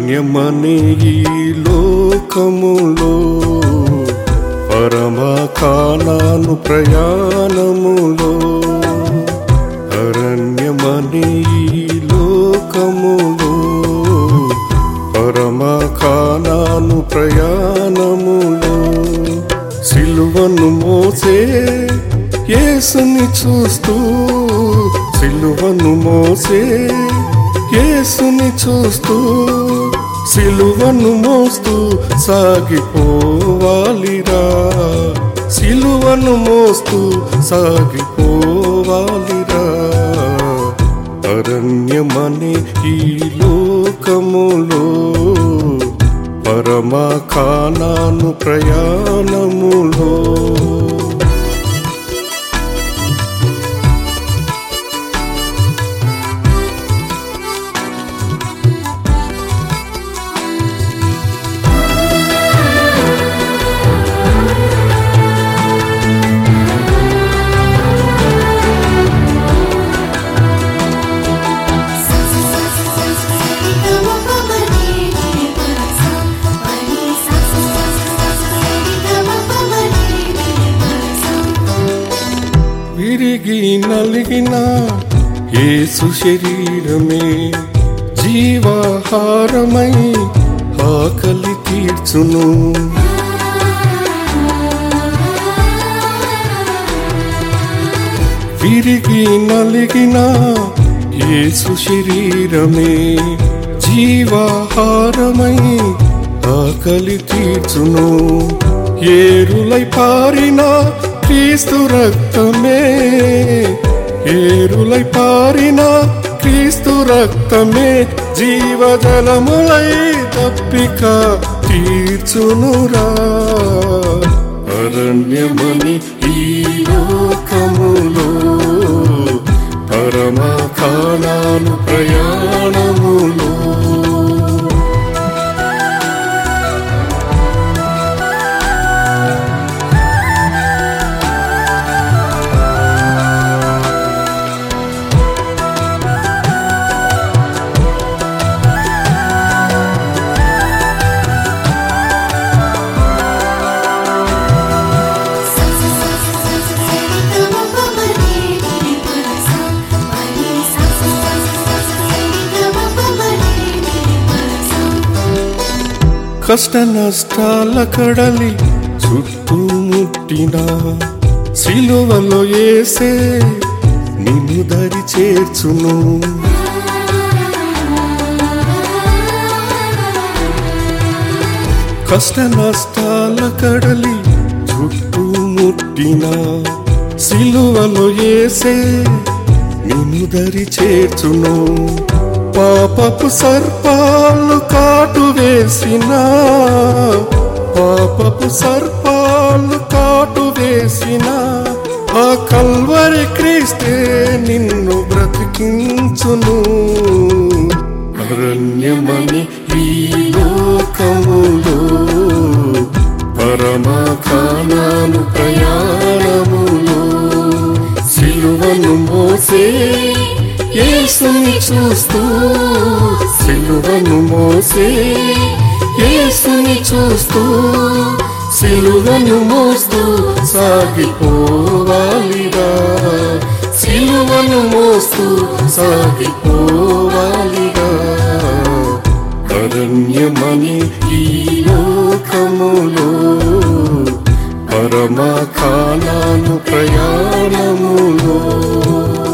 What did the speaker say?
అరణ్యమనే ఈ లోకములో పరమ కానాను ప్రయాణములో అరణ్యమనే ఈ లోకములో పరమ కానాను ప్రయాణములో సిలువను మోసే యేసుని చూస్తూ సిలువను మోసే యేసుని చూస్తూ సిలువను మోస్తూ సాగిపోవాలిరా సిలువను మోస్తూ సాగిపోవాలిరా అరణ్యమనే ఈ లోకములో పరమ కానాను ప్రయాణములో విరిగి నలిగిన యేసు శరీరమే జీవాహారమై ఆకలి తీర్చును విరిగి నలిగిన యేసు శరీరమే జీవాహారమై ఆకలి తీర్చును ఏరులై పారిన క్రీస్తు రక్తమే ఏరులై పారిన క్రీస్తు రక్తమే జీవజలములై తప్పిక తీర్చునురా అరణ్యమని ఈ లోకములో పరమ కాణాను ప్రయాణములో కష్ట నష్టాల కడలి చుట్టుముట్టిన సిలువలో ఏసే నిన్ను దరి చేర్చును కష్ట నష్టాల కడలి చుట్టుముట్టిన సిలువలో ఏసే నిన్ను దరి చేర్చును పాపపు సర్పాలు కాటు వేసిన పాపపు సర్పాలు కాటు వేసిన ఆ కల్వరి క్రీస్తే నిన్ను బ్రతికించును అరణ్యమని ఈ లోకములో పరమ కానాను ప్రయాణములో సిలువను మోసే యేసుని చూస్తూ సిలువను మోసే యేసుని చూస్తూ సిలువను మోస్తూ సాగిపోవాలిరా సిలువను మోస్తూ సాగిపోవాలిరా అరణ్యమని ఈ లోకములో పరమ కాలాను ప్రయాణములో